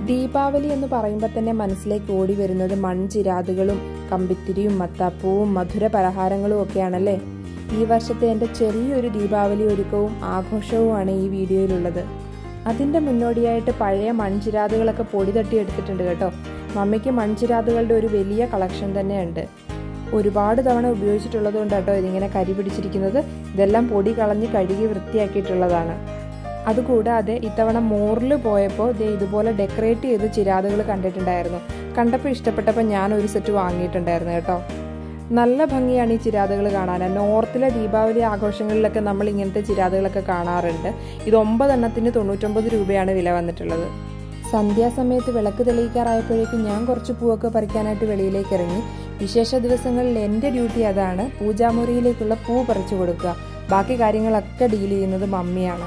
ദീപാവലി എന്ന് പറയുമ്പോൾ തന്നെ മനസ്സിലേക്ക് ഓടി വരുന്നത് മൺചിരാതുകളും കമ്പിത്തിരിയും മത്താപ്പൂവും മധുര പലഹാരങ്ങളും ഒക്കെയാണല്ലേ ഈ വർഷത്തെ എൻ്റെ ചെറിയൊരു ദീപാവലി ഒരുക്കവും ആഘോഷവുമാണ് ഈ വീഡിയോയിലുള്ളത് അതിൻ്റെ മുന്നോടിയായിട്ട് പഴയ മൺചിരാതുകളൊക്കെ പൊടി തട്ടി എടുത്തിട്ടുണ്ട് കേട്ടോ മമ്മിക്ക് മൺചിരാതുകളുടെ ഒരു വലിയ കളക്ഷൻ തന്നെയുണ്ട് ഒരുപാട് തവണ ഉപയോഗിച്ചിട്ടുള്ളത് കൊണ്ട് കേട്ടോ ഇതിങ്ങനെ കരി പിടിച്ചിരിക്കുന്നത് ഇതെല്ലാം പൊടി കളഞ്ഞ് കഴുകി വൃത്തിയാക്കിയിട്ടുള്ളതാണ് അതുകൂടാതെ ഇത്തവണ മോറിൽ പോയപ്പോൾ ദേ ഇതുപോലെ ഡെക്കറേറ്റ് ചെയ്ത് ചിരാതുകൾ കണ്ടിട്ടുണ്ടായിരുന്നു കണ്ടപ്പോൾ ഇഷ്ടപ്പെട്ടപ്പോൾ ഞാൻ ഒരു സെറ്റ് വാങ്ങിയിട്ടുണ്ടായിരുന്നു കേട്ടോ നല്ല ഭംഗിയാണ് ഈ ചിരാതുകൾ കാണാൻ നോർത്തിലെ ദീപാവലി ആഘോഷങ്ങളിലൊക്കെ നമ്മൾ ഇങ്ങനത്തെ ചിരാതുകളൊക്കെ കാണാറുണ്ട് ഇത് ഒമ്പതെണ്ണത്തിന് തൊണ്ണൂറ്റൊമ്പത് രൂപയാണ് വില വന്നിട്ടുള്ളത് സന്ധ്യാസമയത്ത് വിളക്ക് തെളിയിക്കാറായപ്പോഴേക്കും ഞാൻ കുറച്ച് പൂവൊക്കെ പറിക്കാനായിട്ട് വെളിയിലേക്ക് ഇറങ്ങി വിശേഷ ദിവസങ്ങളിൽ എൻ്റെ ഡ്യൂട്ടി അതാണ് പൂജാമുറിയിലേക്കുള്ള പൂ പറിച്ചു കൊടുക്കുക ബാക്കി കാര്യങ്ങളൊക്കെ ഡീൽ ചെയ്യുന്നത് മമ്മിയാണ്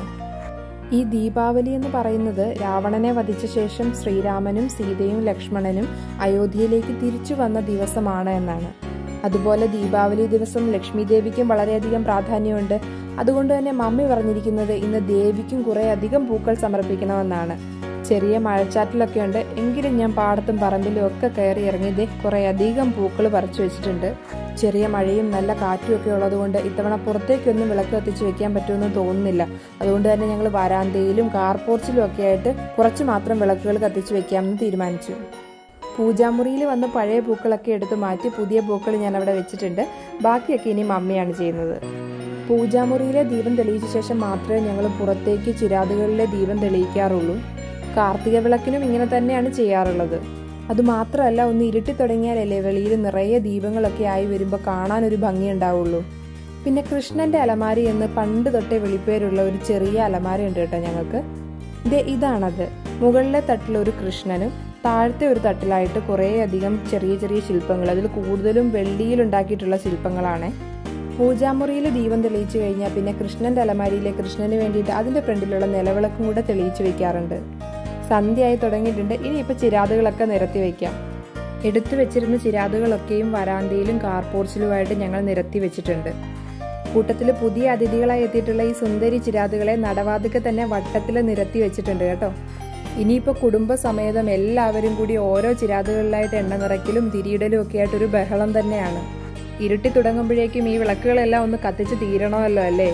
ഈ ദീപാവലി എന്ന് പറയുന്നത് രാവണനെ വധിച്ച ശേഷം ശ്രീരാമനും സീതയും ലക്ഷ്മണനും അയോധ്യയിലേക്ക് തിരിച്ചു വന്ന ദിവസമാണ് എന്നാണ് അതുപോലെ ദീപാവലി ദിവസം ലക്ഷ്മി ദേവിക്കും വളരെയധികം പ്രാധാന്യമുണ്ട് അതുകൊണ്ട് തന്നെ മമ്മി പറഞ്ഞിരിക്കുന്നത് ഇന്ന് ദേവിക്കും കുറേ അധികം പൂക്കൾ സമർപ്പിക്കണമെന്നാണ് ചെറിയ മഴച്ചാറ്റിലൊക്കെ ഉണ്ട് എങ്കിലും ഞാൻ പാടത്തും പറമ്പിലും ഒക്കെ കയറി ഇറങ്ങിയതേ കുറേ അധികം പൂക്കൾ പറിച്ചു വെച്ചിട്ടുണ്ട് ചെറിയ മഴയും നല്ല കാറ്റും ഒക്കെ ഉള്ളതുകൊണ്ട് ഇത്തവണ പുറത്തേക്കൊന്നും വിളക്ക് കത്തിച്ച് വെക്കാൻ പറ്റുമെന്ന് തോന്നുന്നില്ല അതുകൊണ്ട് തന്നെ ഞങ്ങൾ വരാന്തയിലും കാർ പോർച്ചിലും ഒക്കെ ആയിട്ട് കുറച്ച് മാത്രം വിളക്കുകൾ കത്തിച്ച് വെക്കാമെന്ന് തീരുമാനിച്ചു പൂജാമുറിയിൽ വന്ന പഴയ പൂക്കളൊക്കെ എടുത്ത് മാറ്റി പുതിയ പൂക്കൾ ഞാൻ അവിടെ വെച്ചിട്ടുണ്ട് ബാക്കിയൊക്കെ ഇനി മമ്മിയാണ് ചെയ്യുന്നത് പൂജാമുറിയിലെ ദീപം തെളിയിച്ച ശേഷം മാത്രമേ ഞങ്ങൾ പുറത്തേക്ക് ചിരാതുകളിലെ ദീപം തെളിയിക്കാറുള്ളൂ കാർത്തിക വിളക്കിനും ഇങ്ങനെ തന്നെയാണ് ചെയ്യാറുള്ളത് അതുമാത്രമല്ല ഒന്ന് ഇരുട്ടി തുടങ്ങിയാലല്ലേ വെളിയിൽ നിറയെ ദീപങ്ങളൊക്കെ ആയി വരുമ്പോൾ കാണാൻ ഒരു ഭംഗി ഉണ്ടാവുള്ളൂ പിന്നെ കൃഷ്ണന്റെ അലമാരി എന്ന് പണ്ട് തൊട്ടേ വെളിപ്പേരുള്ള ഒരു ചെറിയ അലമാര ഉണ്ട് കേട്ടോ ഞങ്ങൾക്ക് ദേ ഇതാണത് മുകളിലെ തട്ടിൽ ഒരു കൃഷ്ണനും താഴത്തെ ഒരു തട്ടിലായിട്ട് കുറേ അധികം ചെറിയ ചെറിയ ശില്പങ്ങൾ അതിൽ കൂടുതലും വെള്ളിയിൽ ഉണ്ടാക്കിയിട്ടുള്ള ശില്പങ്ങളാണ് പൂജാമുറിയിൽ ദീപം തെളിയിച്ചു കഴിഞ്ഞാൽ പിന്നെ കൃഷ്ണന്റെ അലമാരിയിലെ കൃഷ്ണന് വേണ്ടിയിട്ട് അതിന്റെ ഫ്രണ്ടിലുള്ള നിലവിളക്കും കൂടെ തെളിയിച്ചു വെക്കാറുണ്ട് സന്ധ്യയായി തുടങ്ങിയിട്ടുണ്ട് ഇനിയിപ്പോൾ ചിരാതുകളൊക്കെ നിരത്തി വയ്ക്കാം എടുത്തു വെച്ചിരുന്ന ചിരാതുകളൊക്കെയും വരാന്തയിലും കാർപോർച്ചിലുമായിട്ട് ഞങ്ങൾ നിരത്തി വെച്ചിട്ടുണ്ട് കൂട്ടത്തിൽ പുതിയ അതിഥികളായി എത്തിയിട്ടുള്ള ഈ സുന്ദരി ചിരാതുകളെ നടവാതിക്ക് തന്നെ വട്ടത്തിൽ നിരത്തി വെച്ചിട്ടുണ്ട് കേട്ടോ ഇനിയിപ്പോൾ കുടുംബസമേതം എല്ലാവരും കൂടി ഓരോ ചിരാതുകളിലായിട്ട് എണ്ണ നിറയ്ക്കലും തിരിയിടലും ഒക്കെ ആയിട്ടൊരു ബഹളം തന്നെയാണ് ഇരുട്ടി തുടങ്ങുമ്പോഴേക്കും ഈ വിളക്കുകളെല്ലാം ഒന്ന് കത്തിച്ച് തീരണമല്ലോ അല്ലേ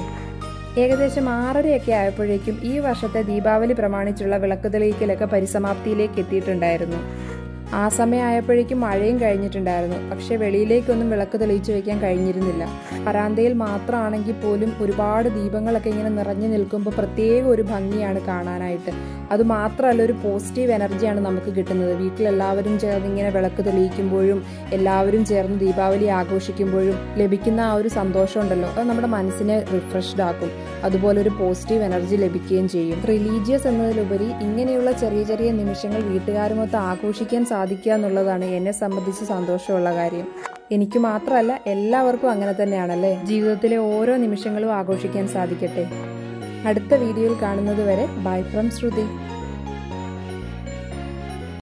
ഏകദേശം ആറരയൊക്കെ ആയപ്പോഴേക്കും ഈ വർഷത്തെ ദീപാവലി പ്രമാണിച്ചുള്ള വിളക്ക് തെളിയിക്കലൊക്കെ പരിസമാപ്തിയിലേക്ക് എത്തിയിട്ടുണ്ടായിരുന്നു ആ സമയമായപ്പോഴേക്കും മഴയും കഴിഞ്ഞിട്ടുണ്ടായിരുന്നു പക്ഷെ വെളിയിലേക്കൊന്നും വിളക്ക് തെളിയിച്ചു വെക്കാൻ കഴിഞ്ഞിരുന്നില്ല പരാന്തയിൽ മാത്രമാണെങ്കിൽ പോലും ഒരുപാട് ദീപങ്ങളൊക്കെ ഇങ്ങനെ നിറഞ്ഞു നിൽക്കുമ്പോൾ പ്രത്യേക ഒരു ഭംഗിയാണ് കാണാനായിട്ട് അത് മാത്രമല്ല ഒരു പോസിറ്റീവ് എനർജിയാണ് നമുക്ക് കിട്ടുന്നത് വീട്ടിലെല്ലാവരും ചേർന്ന് ഇങ്ങനെ വിളക്ക് തെളിയിക്കുമ്പോഴും എല്ലാവരും ചേർന്ന് ദീപാവലി ആഘോഷിക്കുമ്പോഴും ലഭിക്കുന്ന ആ ഒരു സന്തോഷം ഉണ്ടല്ലോ അത് നമ്മുടെ മനസ്സിനെ റിഫ്രഷ്ഡ് ആക്കും അതുപോലെ ഒരു പോസിറ്റീവ് എനർജി ലഭിക്കുകയും ചെയ്യും റിലീജിയസ് എന്നതിലുപരി ഇങ്ങനെയുള്ള ചെറിയ ചെറിയ നിമിഷങ്ങൾ വീട്ടുകാരുമൊത്ത് ആഘോഷിക്കാൻ സാധിക്കുക എന്നുള്ളതാണ് എന്നെ സംബന്ധിച്ച് സന്തോഷമുള്ള കാര്യം എനിക്ക് മാത്രമല്ല എല്ലാവർക്കും അങ്ങനെ തന്നെയാണല്ലേ ജീവിതത്തിലെ ഓരോ നിമിഷങ്ങളും ആഘോഷിക്കാൻ സാധിക്കട്ടെ അടുത്ത വീഡിയോയിൽ കാണുന്നത് വരെ ബൈ ഫ്രം ശ്രുതി